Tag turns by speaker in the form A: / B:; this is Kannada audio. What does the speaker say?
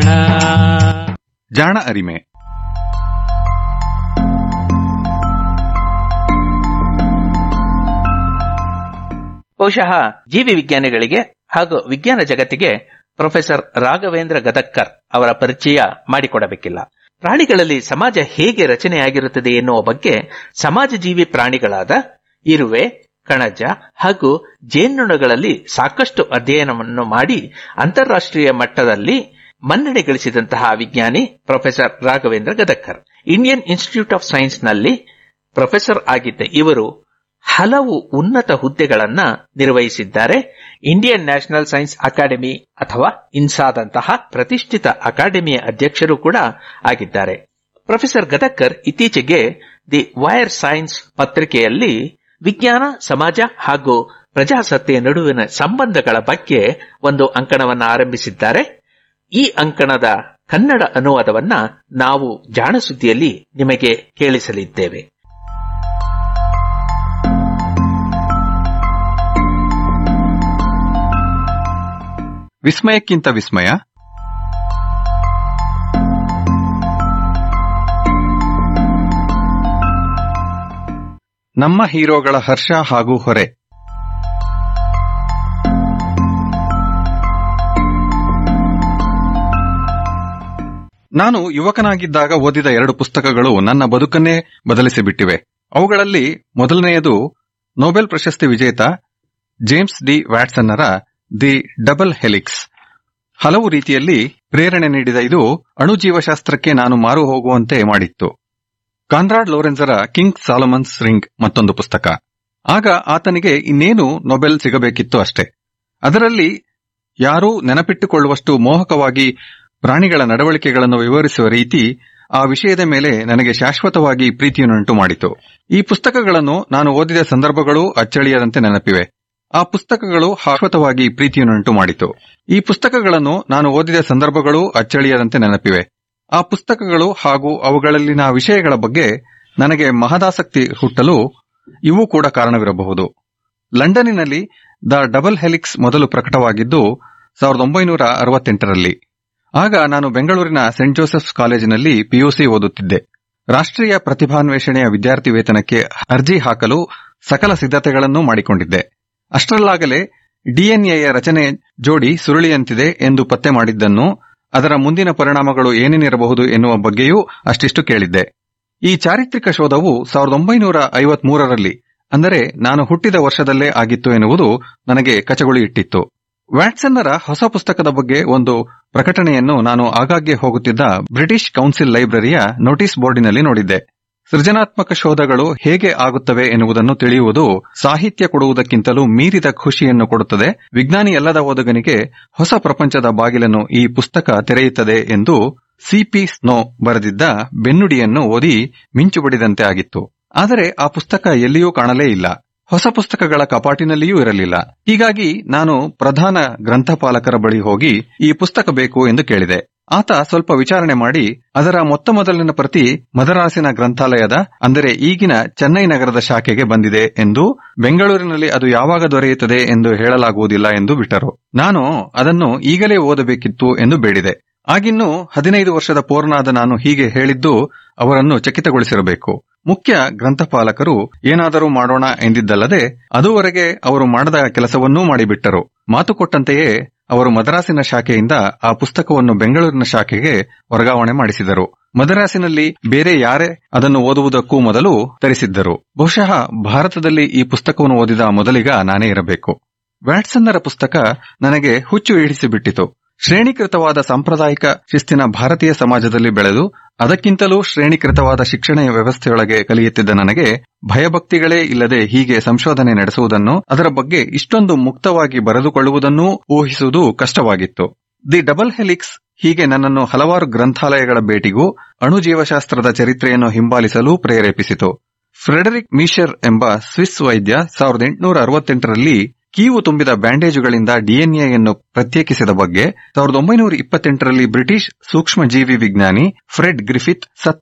A: ಜಾಣ
B: ಜಾಣ ಅರಿಮೆ
C: ಬಹುಶಃ ಜೀವಿ ವಿಜ್ಞಾನಿಗಳಿಗೆ ಹಾಗೂ ವಿಜ್ಞಾನ ಜಗತ್ತಿಗೆ ಪ್ರೊಫೆಸರ್ ರಾಘವೇಂದ್ರ ಗದಕ್ಕರ್ ಅವರ ಪರಿಚಯ ಮಾಡಿಕೊಡಬೇಕಿಲ್ಲ ಪ್ರಾಣಿಗಳಲ್ಲಿ ಸಮಾಜ ಹೇಗೆ ರಚನೆಯಾಗಿರುತ್ತದೆ ಎನ್ನುವ ಬಗ್ಗೆ ಸಮಾಜ ಜೀವಿ ಪ್ರಾಣಿಗಳಾದ ಇರುವೆ ಕಣಜ ಹಾಗೂ ಜೇನುನೊಣಗಳಲ್ಲಿ ಸಾಕಷ್ಟು ಅಧ್ಯಯನವನ್ನು ಮಾಡಿ ಅಂತಾರಾಷ್ಟ್ರೀಯ ಮಟ್ಟದಲ್ಲಿ ಮನ್ನಣೆ ಗಳಿಸಿದಂತಹ ವಿಜ್ಞಾನಿ professor Raghavendra Gadagkar Indian Institute of Science ನಲ್ಲಿ ಪ್ರೊಫೆಸರ್ ಆಗಿದ್ದ ಇವರು ಹಲವು ಉನ್ನತ ಹುದ್ದೆಗಳನ್ನ ನಿರ್ವಹಿಸಿದ್ದಾರೆ ಇಂಡಿಯನ್ ನ್ಯಾಷನಲ್ ಸೈನ್ಸ್ ಅಕಾಡೆಮಿ ಅಥವಾ ಇನ್ಸಾದಂತಹ ಪ್ರತಿಷ್ಠಿತ ಅಕಾಡೆಮಿಯ ಅಧ್ಯಕ್ಷರು ಕೂಡ ಆಗಿದ್ದಾರೆ ಪ್ರೊಫೆಸರ್ ಗದಕ್ಕರ್ ಇತ್ತೀಚೆಗೆ ದಿ ವೈರ್ ಸೈನ್ಸ್ ಪತ್ರಿಕೆಯಲ್ಲಿ ವಿಜ್ಞಾನ ಸಮಾಜ ಹಾಗೂ ಪ್ರಜಾಸತ್ತೆಯ ನಡುವಿನ ಸಂಬಂಧಗಳ ಬಗ್ಗೆ ಒಂದು ಅಂಕಣವನ್ನು ಆರಂಭಿಸಿದ್ದಾರೆ ಈ ಅಂಕಣದ ಕನ್ನಡ ಅನುವಾದವನ್ನ ನಾವು ಜಾಣಸುದ್ದಿಯಲ್ಲಿ ನಿಮಗೆ ಕೇಳಿಸಲಿದ್ದೇವೆ
B: ವಿಸ್ಮಯಕ್ಕಿಂತ ವಿಸ್ಮಯ ನಮ್ಮ ಹೀರೋಗಳ ಹರ್ಷ ಹಾಗೂ ಹೊರೆ ನಾನು ಯುವಕನಾಗಿದ್ದಾಗ ಓದಿದ ಎರಡು ಪುಸ್ತಕಗಳು ನನ್ನ ಬದುಕನ್ನೇ ಬದಲಿಸಿಬಿಟ್ಟಿವೆ ಅವುಗಳಲ್ಲಿ ಮೊದಲನೆಯದು ನೊಬೆಲ್ ಪ್ರಶಸ್ತಿ ವಿಜೇತ ಜೇಮ್ಸ್ ಡಿ ವ್ಯಾಟ್ಸನ್ನರ ದಿ ಡಬಲ್ ಹೆಲಿಕ್ಸ್ ಹಲವು ರೀತಿಯಲ್ಲಿ ಪ್ರೇರಣೆ ನೀಡಿದ ಇದು ಅಣುಜೀವಶಾಸ್ತ್ರಕ್ಕೆ ನಾನು ಮಾರು ಹೋಗುವಂತೆ ಮಾಡಿತ್ತು ಕಾನ್ರಾಡ್ ಲೋರೆನ್ಸರ ಕಿಂಗ್ ಸಾಲಮನ್ಸ್ ರಿಂಗ್ ಮತ್ತೊಂದು ಪುಸ್ತಕ ಆಗ ಆತನಿಗೆ ಇನ್ನೇನು ನೊಬೆಲ್ ಸಿಗಬೇಕಿತ್ತು ಅಷ್ಟೇ ಅದರಲ್ಲಿ ಯಾರೂ ನೆನಪಿಟ್ಟುಕೊಳ್ಳುವಷ್ಟು ಮೋಹಕವಾಗಿ ಪ್ರಾಣಿಗಳ ನಡವಳಿಕೆಗಳನ್ನು ವಿವರಿಸುವ ರೀತಿ ಆ ವಿಷಯದ ಮೇಲೆ ನನಗೆ ಶಾಶ್ವತವಾಗಿ ಪ್ರೀತಿಯನ್ನುಂಟು ಮಾಡಿತು ಈ ಪುಸ್ತಕಗಳನ್ನು ನಾನು ಓದಿದ ಸಂದರ್ಭಗಳು ಅಚ್ಚಳಿಯದಂತೆ ನೆನಪಿವೆ ಆ ಪುಸ್ತಕಗಳು ಶಾಶ್ವತವಾಗಿ ಪ್ರೀತಿಯನ್ನುಂಟು ಮಾಡಿತು ಈ ಪುಸ್ತಕಗಳನ್ನು ನಾನು ಓದಿದ ಸಂದರ್ಭಗಳು ಅಚ್ಚಳಿಯದಂತೆ ನೆನಪಿವೆ ಆ ಪುಸ್ತಕಗಳು ಹಾಗೂ ಅವುಗಳಲ್ಲಿನ ವಿಷಯಗಳ ಬಗ್ಗೆ ನನಗೆ ಮಹದಾಸಕ್ತಿ ಹುಟ್ಟಲು ಇವು ಕೂಡ ಕಾರಣವಿರಬಹುದು ಲಂಡನ್ನಿನಲ್ಲಿ ದ ಡಬಲ್ ಹೆಲಿಕ್ಸ್ ಮೊದಲು ಪ್ರಕಟವಾಗಿದ್ದು ಸಾವಿರದ ಒಂಬೈನೂರ ಅರವತ್ತೆಂಟರಲ್ಲಿ ಆಗ ನಾನು ಬೆಂಗಳೂರಿನ ಸೆಂಟ್ ಜೋಸೆಫ್ಸ್ ಕಾಲೇಜಿನಲ್ಲಿ ಪಿಯುಸಿ ಓದುತ್ತಿದ್ದೆ ರಾಷ್ಟ್ರೀಯ ಪ್ರತಿಭಾನ್ವೇಷಣೆಯ ವಿದ್ಯಾರ್ಥಿ ವೇತನಕ್ಕೆ ಅರ್ಜಿ ಹಾಕಲು ಸಕಲ ಸಿದ್ಧತೆಗಳನ್ನೂ ಮಾಡಿಕೊಂಡಿದ್ದೆ ಅಷ್ಟರಲ್ಲಾಗಲೇ ಡಿಎನ್ಎಯ ರಚನೆ ಜೋಡಿ ಸುರುಳಿಯಂತಿದೆ ಎಂದು ಪತ್ತೆ ಮಾಡಿದ್ದನ್ನು ಅದರ ಮುಂದಿನ ಪರಿಣಾಮಗಳು ಏನೇನಿರಬಹುದು ಎನ್ನುವ ಬಗ್ಗೆಯೂ ಅಷ್ಟಿಷ್ಟು ಕೇಳಿದ್ದೆ ಈ ಚಾರಿತ್ರಿಕ ಶೋಧವು ಸಾವಿರದ ಒಂಬೈನೂರ ಐವತ್ಮೂರರಲ್ಲಿ ಅಂದರೆ ನಾನು ಹುಟ್ಟಿದ ವರ್ಷದಲ್ಲೇ ಆಗಿತ್ತು ಎನ್ನುವುದು ನನಗೆ ಕಚಗುಳಿ ಇಟ್ಟಿತ್ತು ವ್ಯಾಟ್ಸನ್ನರ ಹೊಸ ಪುಸ್ತಕದ ಬಗ್ಗೆ ಒಂದು ಪ್ರಕಟಣೆಯನ್ನು ನಾನು ಆಗಾಗ್ಗೆ ಹೋಗುತ್ತಿದ್ದ ಬ್ರಿಟಿಷ್ ಕೌನ್ಸಿಲ್ ಲೈಬ್ರರಿಯ ನೋಟಿಸ್ ಬೋರ್ಡಿನಲ್ಲಿ ನೋಡಿದ್ದೆ ಸೃಜನಾತ್ಮಕ ಶೋಧಗಳು ಹೇಗೆ ಆಗುತ್ತವೆ ಎನ್ನುವುದನ್ನು ತಿಳಿಯುವುದು ಸಾಹಿತ್ಯ ಕೊಡುವುದಕ್ಕಿಂತಲೂ ಮೀರಿದ ಖುಷಿಯನ್ನು ಕೊಡುತ್ತದೆ ವಿಜ್ಞಾನಿ ಅಲ್ಲದ ಓದುಗನಿಗೆ ಹೊಸ ಪ್ರಪಂಚದ ಬಾಗಿಲನ್ನು ಈ ಪುಸ್ತಕ ತೆರೆಯುತ್ತದೆ ಎಂದು ಸಿಪಿ ಸ್ನೋ ಬರೆದಿದ್ದ ಬೆನ್ನುಡಿಯನ್ನು ಓದಿ ಮಿಂಚು ಬಡಿದಂತೆ ಆಗಿತ್ತು ಆದರೆ ಆ ಪುಸ್ತಕ ಎಲ್ಲಿಯೂ ಕಾಣಲೇ ಇಲ್ಲ ಹೊಸ ಪುಸ್ತಕಗಳ ಕಪಾಟಿನಲ್ಲಿಯೂ ಇರಲಿಲ್ಲ ಹೀಗಾಗಿ ನಾನು ಪ್ರಧಾನ ಗ್ರಂಥಪಾಲಕರ ಬಳಿ ಹೋಗಿ ಈ ಪುಸ್ತಕ ಬೇಕು ಎಂದು ಕೇಳಿದೆ ಆತ ಸ್ವಲ್ಪ ವಿಚಾರಣೆ ಮಾಡಿ ಅದರ ಮೊತ್ತ ಮೊದಲಿನ ಪ್ರತಿ ಮದರಾಸಿನ ಗ್ರಂಥಾಲಯದ ಅಂದರೆ ಈಗಿನ ಚೆನ್ನೈ ನಗರದ ಶಾಖೆಗೆ ಬಂದಿದೆ ಎಂದು ಬೆಂಗಳೂರಿನಲ್ಲಿ ಅದು ಯಾವಾಗ ದೊರೆಯುತ್ತದೆ ಎಂದು ಹೇಳಲಾಗುವುದಿಲ್ಲ ಎಂದು ಬಿಟ್ಟರು ನಾನು ಅದನ್ನು ಈಗಲೇ ಓದಬೇಕಿತ್ತು ಎಂದು ಬೇಡಿದೆ ಆಗಿನ್ನೂ ಹದಿನೈದು ವರ್ಷದ ಪೂರ್ಣಾದ ನಾನು ಹೀಗೆ ಹೇಳಿದ್ದು ಅವರನ್ನು ಚಕಿತಗೊಳಿಸಿರಬೇಕು ಮುಖ್ಯ ಗ್ರಂಥಪಾಲಕರು ಏನಾದರೂ ಮಾಡೋಣ ಎಂದಿದ್ದಲ್ಲದೆ ಅದುವರೆಗೆ ಅವರು ಮಾಡದ ಕೆಲಸವನ್ನೂ ಮಾಡಿಬಿಟ್ಟರು ಮಾತು ಕೊಟ್ಟಂತೆಯೇ ಅವರು ಮದ್ರಾಸಿನ ಶಾಖೆಯಿಂದ ಆ ಪುಸ್ತಕವನ್ನು ಬೆಂಗಳೂರಿನ ಶಾಖೆಗೆ ವರ್ಗಾವಣೆ ಮಾಡಿಸಿದರು ಮದ್ರಾಸಿನಲ್ಲಿ ಬೇರೆ ಯಾರೇ ಅದನ್ನು ಓದುವುದಕ್ಕೂ ಮೊದಲು ತರಿಸಿದ್ದರು ಬಹುಶಃ ಭಾರತದಲ್ಲಿ ಈ ಪುಸ್ತಕವನ್ನು ಓದಿದ ಮೊದಲಿಗ ನಾನೇ ಇರಬೇಕು ವ್ಯಾಟ್ಸನ್ನರ ಪುಸ್ತಕ ನನಗೆ ಹುಚ್ಚು ಹಿಡಿಸಿಬಿಟ್ಟಿತು ಶ್ರೇಣೀಕೃತವಾದ ಸಾಂಪ್ರದಾಯಿಕ ಶಿಸ್ತಿನ ಭಾರತೀಯ ಸಮಾಜದಲ್ಲಿ ಬೆಳೆದು ಅದಕ್ಕಿಂತಲೂ ಶ್ರೇಣೀಕೃತವಾದ ಶಿಕ್ಷಣ ವ್ಯವಸ್ಥೆಯೊಳಗೆ ಕಲಿಯುತ್ತಿದ್ದ ನನಗೆ ಭಯಭಕ್ತಿಗಳೇ ಇಲ್ಲದೆ ಹೀಗೆ ಸಂಶೋಧನೆ ನಡೆಸುವುದನ್ನು ಅದರ ಬಗ್ಗೆ ಇಷ್ಟೊಂದು ಮುಕ್ತವಾಗಿ ಬರೆದುಕೊಳ್ಳುವುದನ್ನೂ ಊಹಿಸುವುದು ಕಷ್ಟವಾಗಿತ್ತು ದಿ ಡಬಲ್ ಹೆಲಿಕ್ಸ್ ಹೀಗೆ ನನ್ನನ್ನು ಹಲವಾರು ಗ್ರಂಥಾಲಯಗಳ ಭೇಟಿಗೂ ಅಣುಜೀವಶಾಸ್ತ್ರದ ಚರಿತ್ರೆಯನ್ನು ಹಿಂಬಾಲಿಸಲು ಪ್ರೇರೇಪಿಸಿತು ಫ್ರೆಡರಿಕ್ ಮೀಷರ್ ಎಂಬ ಸ್ವಿಸ್ ವೈದ್ಯ ಸಾವಿರದ ಎಂಟುನೂರ ಅರವತ್ತೆಂಟರಲ್ಲಿ ಕೀವು ತುಂಬಿದ ಬ್ಯಾಂಡೇಜುಗಳಿಂದ ಡಿಎನ್ಎಯನ್ನು ಪ್ರತ್ಯೇಕಿಸಿದ ಬಗ್ಗೆ ಸಾವಿರದ ಒಂಬೈನೂರ ಇಪ್ಪತ್ತೆಂಟರಲ್ಲಿ ಬ್ರಿಟಿಷ್ ಸೂಕ್ಷ್ಮಜೀವಿ ವಿಜ್ಞಾನಿ ಫ್ರೆಡ್ ಗ್ರಿಫಿತ್ ಸತ್ತ